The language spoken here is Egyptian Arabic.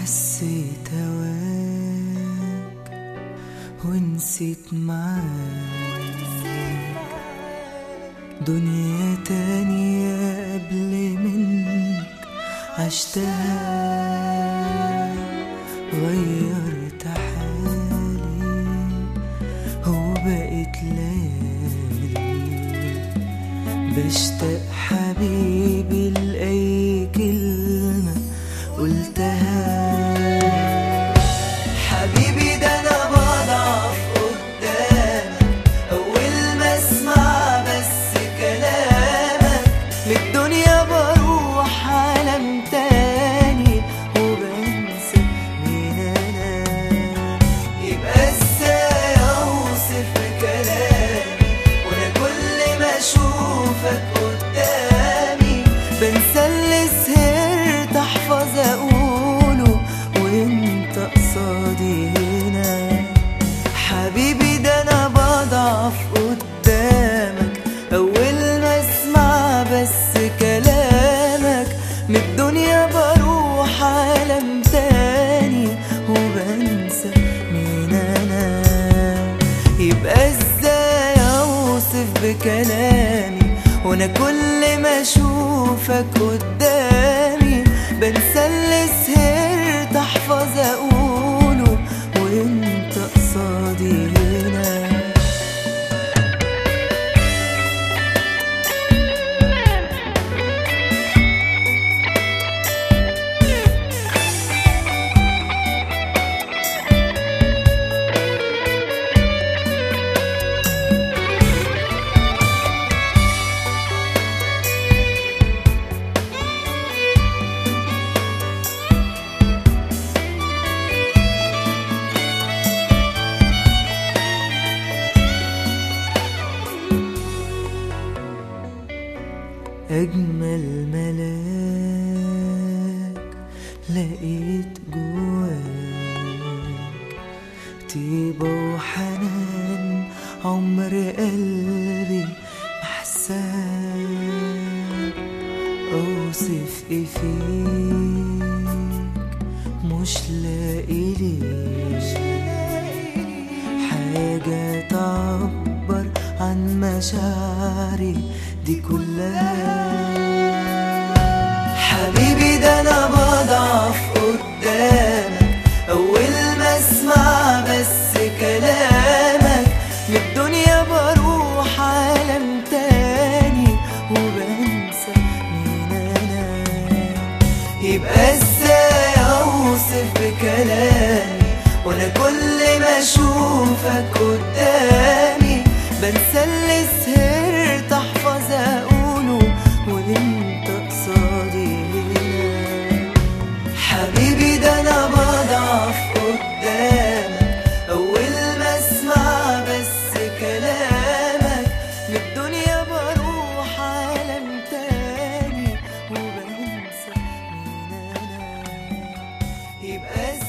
حسيت هواك ونسيت معاك دنيا تانية قبل منك عشتها غيرت حالي وبقيت ليالي بشتاق حبيبي لأي كلمة قلتها حبيبي ده أنا بضعف قدامك أول ما أسمع بس كلامك من الدنيا بروح عالم تاني وبنسى مين أنا يبقى إزاي أوصف بكلامي وأنا كل ما أشوفك قدامي بنسى اللي سهرت أحفظ أقوله وأنت قصادي هنا حبيبي ده أنا بضعف قدامك أول ما أسمع بس كلامك من الدنيا بروح عالم تاني وبنسى مين أنا يبقى إزاي أوصف بكلامي وأنا كل ما أشوفك قدامي بنسى اللي سهرت أحفظ أقوله وأنت قصادي هنا أجمل ملاك لقيت جواك طيبة وحنان عمر قلبي محساك أوصف إيه فيك مش لاقي ليش حاجة تعبر عن مشاعري دي كلها حبيبي ده أنا بضعف قدامك أول ما أسمع بس كلامك من الدنيا بروح عالم تاني وبنسى مين أنا يبقى ازاي اوصف بكلامي وانا كل ما اشوفك قدامي بنسى اللي سهرت احفظ اقوله وانت قصادي هنا حبيبي ده انا بضعف قدامك اول ما اسمع بس كلامك من الدنيا بروح عالم تاني وبنسى مين انا يبقى